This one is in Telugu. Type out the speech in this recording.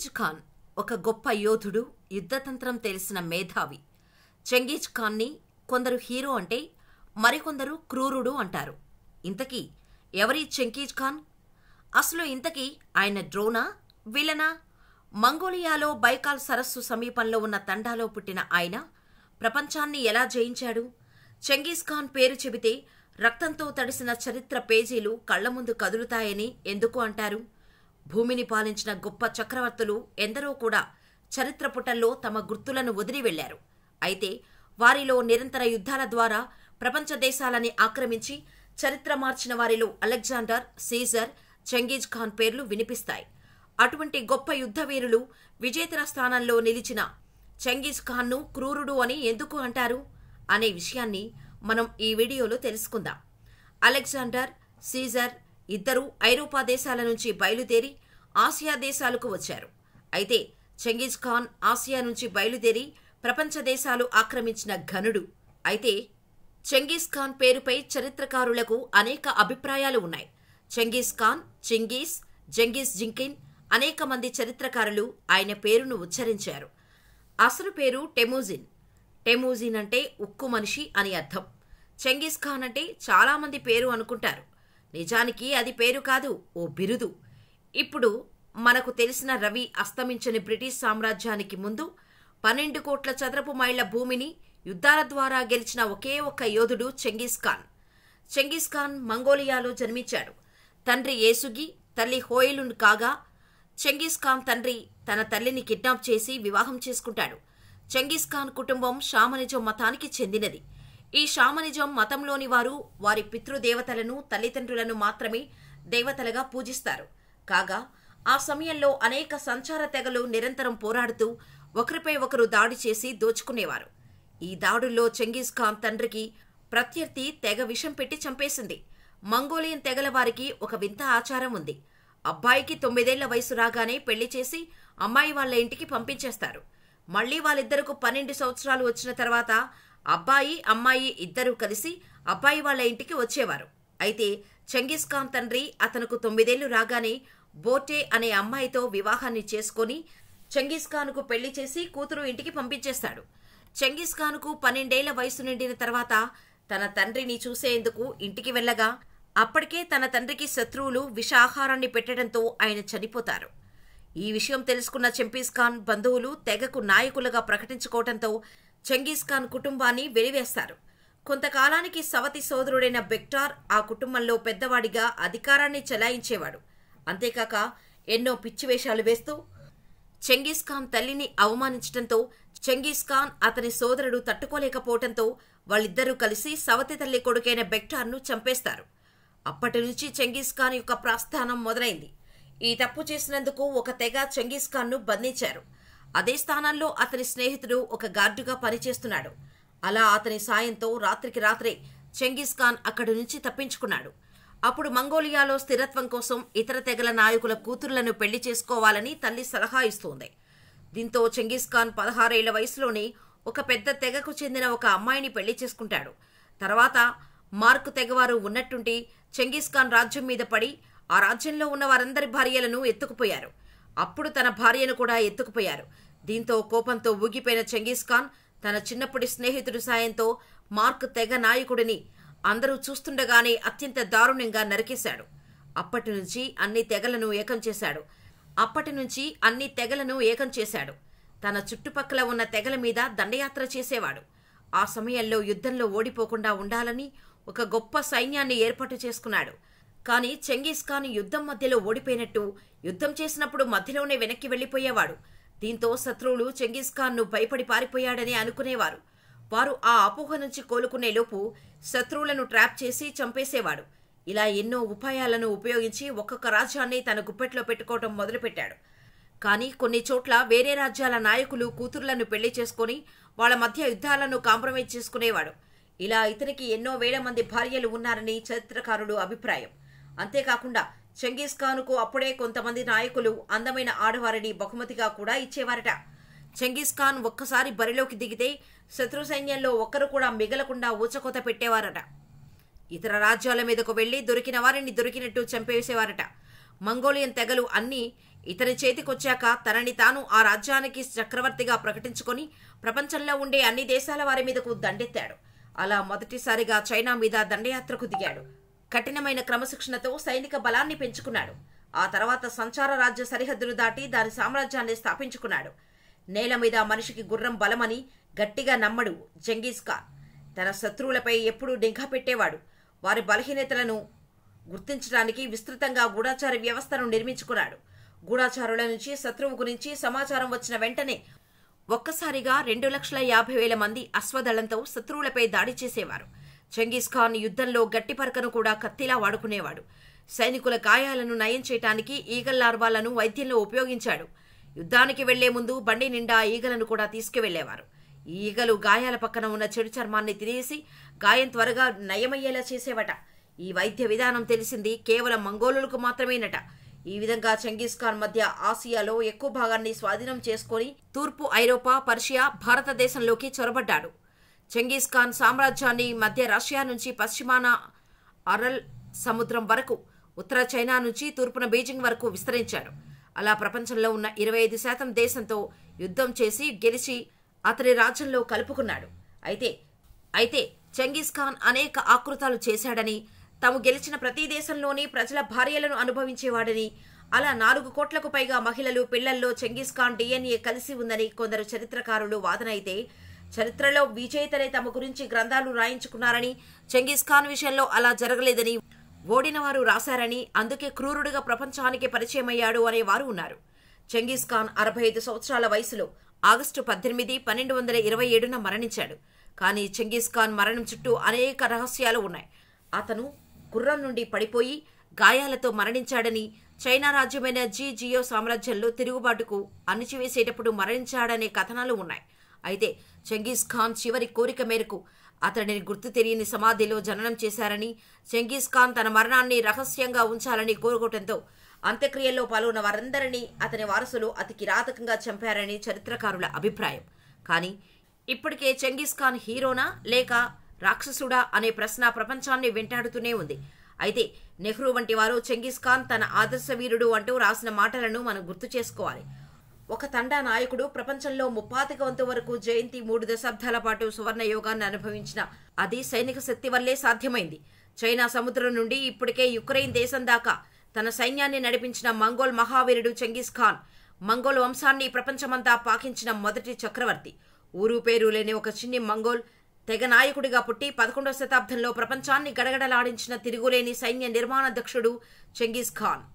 చెంగీజ్ ఖాన్ ఒక గొప్ప యోధుడు యుద్ధతంత్రం తెలిసిన మేధావి చెంగీజ్ ఖాన్ని కొందరు హీరో అంటే మరికొందరు క్రూరుడు అంటారు ఇంతకీ ఎవరి చెంగీజ్ ఖాన్ అసలు ఇంతకీ ఆయన డ్రోనా విలనా మంగోలియాలో బైకాల్ సరస్సు సమీపంలో ఉన్న తండాలో పుట్టిన ఆయన ప్రపంచాన్ని ఎలా జయించాడు చెంగీజ్ ఖాన్ పేరు చెబితే రక్తంతో తడిసిన చరిత్ర పేజీలు కళ్ల ముందు కదులుతాయని ఎందుకు అంటారు భూమిని పాలించిన గొప్ప చక్రవర్తులు ఎందరో కూడా చరిత్ర పుటల్లో తమ గుర్తులను వదిలి వెళ్లారు అయితే వారిలో నిరంతర యుద్ధాల ద్వారా ప్రపంచ దేశాలని ఆక్రమించి చరిత్ర మార్చిన వారిలో అలెగ్జాండర్ సీజర్ చెంగీజ్ ఖాన్ పేర్లు వినిపిస్తాయి అటువంటి గొప్ప యుద్ధవీరులు విజేతల స్థానంలో నిలిచిన చెంగీజ్ ఖాన్ను క్రూరుడు అని ఎందుకు అంటారు అనే విషయాన్ని మనం ఈ వీడియోలో తెలుసుకుందాం అలెగ్జాండర్ సీజర్ ఇద్దరూ ఐరోపా దేశాల నుంచి బయలుదేరి ఆసియా దేశాలకు వచ్చారు అయితే చెంగీజ్ ఖాన్ ఆసియా నుంచి బయలుదేరి ప్రపంచ దేశాలు ఆక్రమించిన ఘనుడు అయితే చెంగీజ్ ఖాన్ పేరుపై చరిత్రకారులకు అనేక అభిప్రాయాలు ఉన్నాయి చెంగీజ్ ఖాన్ చింగీస్ జంగీస్ జింకిన్ అనేక మంది చరిత్రకారులు ఆయన పేరును ఉచ్చరించారు అసలు పేరు టెమూజిన్ టెమూజిన్ అంటే ఉక్కు మనిషి అని అర్థం చెంగీస్ ఖాన్ అంటే చాలామంది పేరు అనుకుంటారు నిజానికి అది పేరు కాదు ఓ బిరుదు ఇప్పుడు మనకు తెలిసిన రవి అస్తమించని బ్రిటిష్ సామ్రాజ్యానికి ముందు పన్నెండు కోట్ల చదరపు మైళ్ల భూమిని యుద్ధాల ద్వారా గెలిచిన ఒకే ఒక్క యోధుడు చెంగీస్ ఖాన్ చెంగీస్ ఖాన్ మంగోలియాలో జన్మించాడు తండ్రి ఏసుగి తల్లి హోయిలున్ కాగా చెంగీస్ ఖాన్ తండ్రి తన తల్లిని కిడ్నాప్ చేసి వివాహం చేసుకుంటాడు చెంగీస్ ఖాన్ కుటుంబం షామనిజం మతానికి చెందినది ఈ షామనిజం మతంలోని వారు వారి పితృదేవతలను తల్లిదండ్రులను మాత్రమే దేవతలుగా పూజిస్తారు కాగా ఆ సమయంలో అనేక సంచార తెగలు నిరంతరం పోరాడుతూ ఒకరిపై ఒకరు దాడి చేసి దోచుకునేవారు ఈ దాడుల్లో చెంగీస్ ఖాన్ తండ్రికి ప్రత్యర్థి తెగ విషం పెట్టి చంపేసింది మంగోలియన్ తెగల వారికి ఒక వింత ఆచారం ఉంది అబ్బాయికి తొమ్మిదేళ్ల వయసు రాగానే పెళ్లి చేసి అమ్మాయి వాళ్ళ ఇంటికి పంపించేస్తారు మళ్లీ వాళ్ళిద్దరకు పన్నెండు సంవత్సరాలు వచ్చిన తర్వాత అబ్బాయి అమ్మాయి ఇద్దరూ కలిసి అబ్బాయి వాళ్ళ ఇంటికి వచ్చేవారు అయితే చెంగీస్ ఖాన్ తండ్రి అతనుకు తొమ్మిదేళ్లు రాగానే బోటే అనే అమ్మాయితో వివాహాన్ని చేసుకొని చెంగీస్ ఖాన్కు పెళ్లి చేసి కూతురు ఇంటికి పంపించేస్తాడు చెంగీస్ ఖాన్కు పన్నెండేళ్ల వయసు నిండిన తర్వాత తన తండ్రిని చూసేందుకు ఇంటికి వెళ్ళగా అప్పటికే తన తండ్రికి శత్రువులు విష ఆహారాన్ని పెట్టడంతో ఆయన చనిపోతారు ఈ విషయం తెలుసుకున్న చెంపీస్ ఖాన్ బంధువులు తెగకు నాయకులుగా ప్రకటించుకోవడంతో చెంగీస్ ఖాన్ కుటుంబాన్ని వెలివేస్తారు కొంతకాలానికి సవతి సోదరుడైన బెక్టార్ ఆ కుటుంబంలో పెద్దవాడిగా అధికారాన్ని చెలాయించేవాడు అంతేకాక ఎన్నో పిచ్చివేషాలు వేస్తూ చెంగీస్ ఖాన్ తల్లిని అవమానించడంతో చెంగీస్ ఖాన్ అతని సోదరుడు తట్టుకోలేకపోవడంతో వాళ్ళిద్దరూ కలిసి సవతి తల్లి కొడుకైన బెక్టార్ను చంపేస్తారు అప్పటి నుంచి చెంగీస్ ఖాన్ యొక్క ప్రస్థానం మొదలైంది ఈ తప్పు చేసినందుకు ఒక తెగ చెంగీస్ ఖాన్ను బంధించారు అదే స్థానంలో అతని స్నేహితుడు ఒక గార్డుగా పనిచేస్తున్నాడు అలా అతని సాయంతో రాత్రికి రాత్రే చెంగీస్ ఖాన్ అక్కడి నుంచి తప్పించుకున్నాడు అప్పుడు మంగోలియాలో స్థిరత్వం కోసం ఇతర తెగల నాయకుల కూతురులను పెళ్లి చేసుకోవాలని తల్లి సలహా ఇస్తోంది దీంతో చెంగీస్ ఖాన్ పదహారేళ్ల వయసులోనే ఒక పెద్ద తెగకు చెందిన ఒక అమ్మాయిని పెళ్లి చేసుకుంటాడు తర్వాత మార్కు తెగవారు ఉన్నట్టుండి చెంగీస్ ఖాన్ రాజ్యం మీద పడి ఆ రాజ్యంలో ఉన్న వారందరి భార్యలను ఎత్తుకుపోయారు అప్పుడు తన భార్యను కూడా ఎత్తుకుపోయారు దీంతో కోపంతో ఊగిపోయిన చెంగీస్ ఖాన్ తన చిన్నప్పటి స్నేహితుడి సాయంతో మార్క్ తెగ నాయకుడిని అందరూ చూస్తుండగానే అత్యంత దారుణంగా నరికేశాడు అప్పటి నుంచి అన్ని తెగలను ఏకం చేశాడు అప్పటి నుంచి అన్ని తెగలను ఏకం చేశాడు తన చుట్టుపక్కల ఉన్న తెగల మీద దండయాత్ర చేసేవాడు ఆ సమయంలో యుద్ధంలో ఓడిపోకుండా ఉండాలని ఒక గొప్ప సైన్యాన్ని ఏర్పాటు చేసుకున్నాడు కానీ చెంగీస్ ఖాన్ యుద్ధం మధ్యలో ఓడిపోయినట్టు యుద్ధం చేసినప్పుడు మధ్యలోనే వెనక్కి వెళ్లిపోయేవాడు దీంతో శత్రువులు చెంగీస్ ఖాన్ను భయపడి పారిపోయాడని అనుకునేవారు వారు ఆ అపోహ నుంచి కోలుకునేలోపు శత్రువులను ట్రాప్ చేసి చంపేసేవాడు ఇలా ఎన్నో ఉపాయాలను ఉపయోగించి ఒక్కొక్క రాజ్యాన్ని తన గుప్పెట్లో పెట్టుకోవటం మొదలుపెట్టాడు కానీ కొన్ని చోట్ల వేరే రాజ్యాల నాయకులు కూతుర్లను పెళ్లి చేసుకుని వాళ్ల మధ్య యుద్ధాలను కాంప్రమైజ్ చేసుకునేవాడు ఇలా ఇతనికి ఎన్నో వేల మంది భార్యలు ఉన్నారని చరిత్రకారుడు అభిప్రాయం అంతేకాకుండా చెంగీస్ ఖాన్కు అప్పుడే కొంతమంది నాయకులు అందమైన ఆడవారిని బహుమతిగా కూడా ఇచ్చేవారట చెంగీస్ ఖాన్ ఒక్కసారి బరిలోకి దిగితే శత్రు సైన్యంలో ఒక్కరు కూడా మిగలకుండా ఊచకోత పెట్టేవారట ఇతర రాజ్యాల మీదకు వెళ్లి దొరికిన వారిని దొరికినట్టు చంపేసేవారట మంగోలియన్ తెగలు అన్నీ ఇతని చేతికొచ్చాక తనని తాను ఆ రాజ్యానికి చక్రవర్తిగా ప్రకటించుకొని ప్రపంచంలో ఉండే అన్ని దేశాల వారి మీదకు దండెత్తాడు అలా మొదటిసారిగా చైనా మీద దండయాత్రకు దిగాడు కఠినమైన క్రమశిక్షణతో సైనిక బలాన్ని పెంచుకున్నాడు ఆ తర్వాత సంచార రాజ్య సరిహద్దులు దాటి దాని సామ్రాజ్యాన్ని స్థాపించుకున్నాడు నేల మీద మనిషికి గుర్రం బలమని గట్టిగా నమ్మడు జంగీజ్ ఖాన్ తన శత్రువులపై ఎప్పుడూ నిఘా పెట్టేవాడు వారి బలహీనతలను గుర్తించడానికి విస్తృతంగా గూఢాచార వ్యవస్థను నిర్మించుకున్నాడు గూఢాచారుల నుంచి శత్రువు గురించి సమాచారం వచ్చిన వెంటనే ఒక్కసారిగా రెండు లక్షల యాభై వేల మంది అశ్వదళంతో శత్రువులపై దాడి చేసేవారు చెంగీస్ ఖాన్ యుద్ధంలో గట్టి పరకను కూడా కత్తిలా వాడుకునేవాడు సైనికుల గాయాలను నయం చేయటానికి ఈగల్ లార్వాలను వైద్యంలో ఉపయోగించాడు యుద్ధానికి వెళ్లే ముందు బండి నిండా ఈగలను కూడా తీసుకువెళ్లేవారు ఈ ఈగలు గాయాల పక్కన ఉన్న చెడు చర్మాన్ని తినేసి గాయం త్వరగా నయమయ్యేలా చేసేవట ఈ వైద్య విధానం తెలిసింది కేవలం మంగోలులకు మాత్రమేనట ఈ విధంగా చెంగీస్ ఖాన్ మధ్య ఆసియాలో ఎక్కువ భాగాన్ని స్వాధీనం చేసుకొని తూర్పు ఐరోపా పర్షియా భారతదేశంలోకి చొరబడ్డాడు చెంగీస్ ఖాన్ సామ్రాజ్యాన్ని మధ్య రష్యా నుంచి పశ్చిమాన అరల్ సముద్రం వరకు ఉత్తర చైనా నుంచి తూర్పున బీజింగ్ వరకు విస్తరించాడు అలా ప్రపంచంలో ఉన్న ఇరవై ఐదు శాతం దేశంతో యుద్ధం చేసి గెలిచి అతని రాజ్యంలో కలుపుకున్నాడు అయితే అయితే చెంగీస్ ఖాన్ అనేక ఆకృతాలు చేశాడని తాము గెలిచిన ప్రతి దేశంలోని ప్రజల భార్యలను అనుభవించేవాడని అలా నాలుగు కోట్లకు పైగా మహిళలు పిల్లల్లో చెంగీస్ ఖాన్ డిఎన్ఏ కలిసి ఉందని కొందరు చరిత్రకారులు వాదన అయితే చరిత్రలో విజేతలే తమ గురించి గ్రంథాలు రాయించుకున్నారని చెంగీస్ ఖాన్ విషయంలో అలా జరగలేదని ఓడినవారు రాశారని అందుకే క్రూరుడిగా ప్రపంచానికి పరిచయమయ్యాడు అనేవారు ఉన్నారు చెంగీస్ ఖాన్ అరవై ఐదు సంవత్సరాల వయసులో ఆగస్టు పద్దెనిమిది పన్నెండు వందల ఇరవై ఏడున మరణించాడు కానీ చెంగీస్ ఖాన్ మరణం చుట్టూ అనేక రహస్యాలు ఉన్నాయి అతను గుర్రం నుండి పడిపోయి గాయాలతో మరణించాడని చైనా రాజ్యమైన జీ జియో సామ్రాజ్యంలో తిరుగుబాటుకు అణిచివేసేటప్పుడు మరణించాడనే కథనాలు ఉన్నాయి అయితే చెంగీస్ ఖాన్ చివరి కోరిక మేరకు అతడిని గుర్తు తెలియని సమాధిలో జననం చేశారని చెంగీస్ ఖాన్ తన మరణాన్ని రహస్యంగా ఉంచాలని కోరుకోవడంతో అంత్యక్రియల్లో పాల్గొన్న వారందరినీ అతని వారసులు అతి కిరాతకంగా చంపారని చరిత్రకారుల అభిప్రాయం కానీ ఇప్పటికే చెంగీస్ ఖాన్ హీరోనా లేక రాక్షసుడా అనే ప్రశ్న ప్రపంచాన్ని వెంటాడుతూనే ఉంది అయితే నెహ్రూ వంటి వారు చెంగీస్ ఖాన్ తన ఆదర్శ వీరుడు అంటూ రాసిన మాటలను మనం గుర్తు చేసుకోవాలి ఒక తండా నాయకుడు ప్రపంచంలో ముప్పాతిక వంతు వరకు జయంతి మూడు దశాబ్దాల పాటు సువర్ణ యోగాన్ని అనుభవించిన అది సైనిక శక్తి వల్లే సాధ్యమైంది చైనా సముద్రం నుండి ఇప్పటికే యుక్రెయిన్ దేశం దాకా తన సైన్యాన్ని నడిపించిన మంగోల్ మహావీరుడు చెంగీస్ ఖాన్ మంగోల్ వంశాన్ని ప్రపంచమంతా పాకించిన మొదటి చక్రవర్తి ఊరు పేరు లేని ఒక చిన్ని మంగోల్ తెగ నాయకుడిగా పుట్టి పదకొండవ శతాబ్దంలో ప్రపంచాన్ని గడగడలాడించిన తిరుగులేని సైన్య నిర్మాణాధ్యక్షుడు చెంగీస్ ఖాన్